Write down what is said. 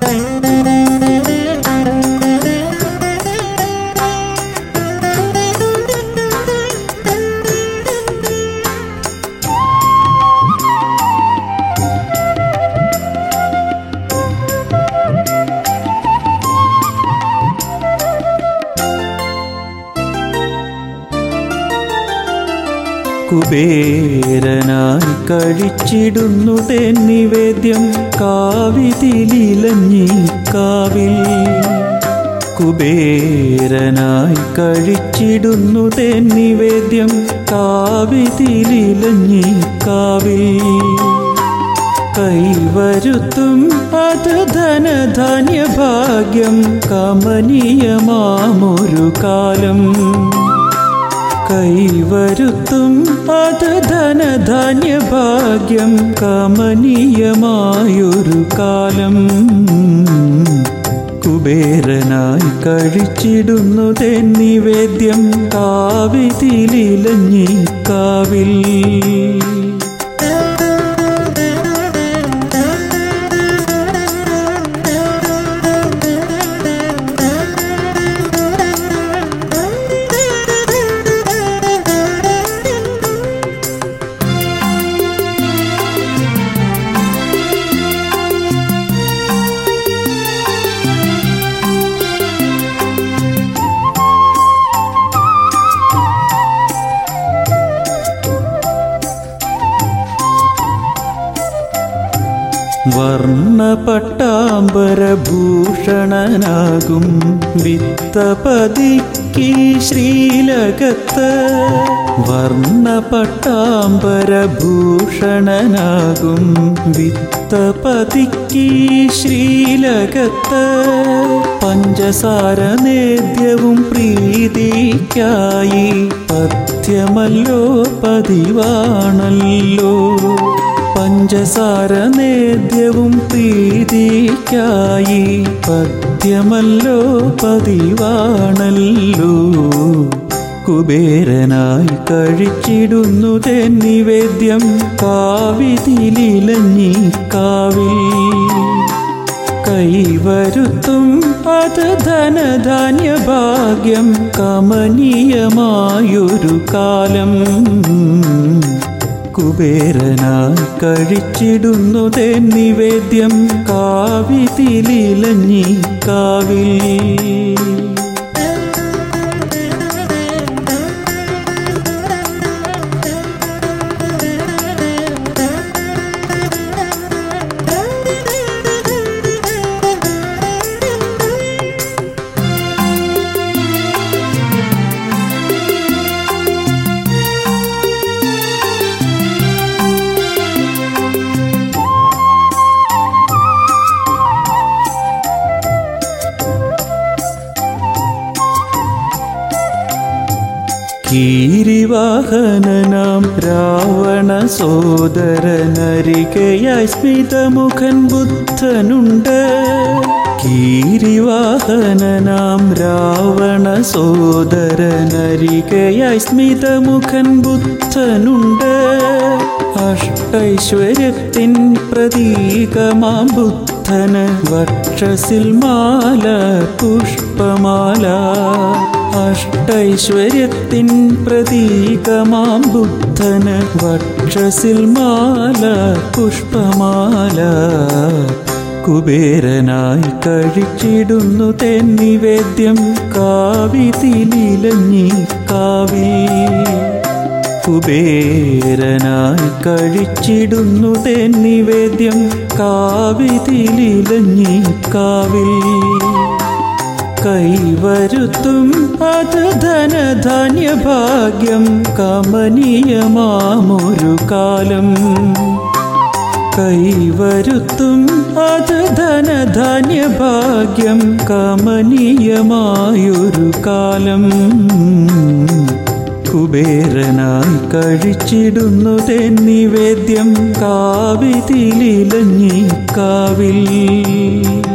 കുബേരനായി കഴിച്ചിടുന്നു നിവേദ്യം കാവിതിലിലഞ്ഞി കാവിൽ കുബേരനായി കഴിച്ചിടുന്നു നിവേദ്യം കാവിതിലിലഞ്ഞി കാവിൽ കൈവരുത്തും അത് ധനധാന്യ ഭാഗ്യം കമനീയമാമൊരു കാലം കൈവരുത്തും അത് ധനധാന്യ ഭാഗ്യം കമനീയമായൊരു കാലം കുബേരനായി കഴിച്ചിടുന്നു നിവേദ്യം കാവിതിലിലഞ്ഞി കാവിൽ വർണ്ണപട്ടാംബരഭൂഷണനാകും വിത്തപതിക്ക് ശ്രീലകത്ത് വർണ്ണപട്ടാംബരഭൂഷണനാകും വിത്തപതിക്ക് ശ്രീലകത്ത് പഞ്ചസാര നേദ്യവും പ്രീതിക്കായി പഥ്യമല്ലോ പതിവാണല്ലോ പഞ്ചസാര നേദ്യവും പ്രീതിക്കായി പദ്യമല്ലോ പതിവാണല്ലോ കുബേരനായി കഴിച്ചിടുന്നു നിവേദ്യം കാവിതിലിലഞ്ഞി കാവിൽ കൈവരുത്തും അത് ധനധാന്യ ഭാഗ്യം കമനീയമായൊരു കാലം കുബേരനായി കഴിച്ചിടുന്നു നിവേദ്യം കാവിതിലിലഞ്ഞി കാവിൽ കീരിവാഹനനാം രാവണ സോദരനരികയായി സ്മിതമുഖൻ ബുദ്ധനുണ്ട് കീരിവാഹനനാം രാവണ സോദരനരികയായി സ്മിതമുഖൻ ബുദ്ധനുണ്ട് അഷ്ടൈശ്വര്യത്തിൻ പ്രതീകമാം ബുദ്ധന് വക്ഷസിൽ മാല പുഷ്പമാല അഷ്ടൈശ്വര്യത്തിൻ പ്രതീകമാം ബുദ്ധന് വക്ഷസിൽ മാല പുഷ്പമാല കുബേരനായി കഴിച്ചിടുന്നു നിവേദ്യം കാവിതിലിലഞ്ഞി കാവിൽ കുബേരനായി കഴിച്ചിടുന്നു നിവേദ്യം കാവിതിലിലഞ്ഞി കാവിൽ കൈവരുത്തും അത് ധനധാന്യ ഭാഗ്യം കമനീയമാമൊരു കാലം കൈവരുത്തും അത് ധനധാന്യ ഭാഗ്യം കമനീയമായൊരു കാലം കുബേരനായി കഴിച്ചിടുന്നു നിവേദ്യം കാവിതിലിലഞ്ഞി കാവിൽ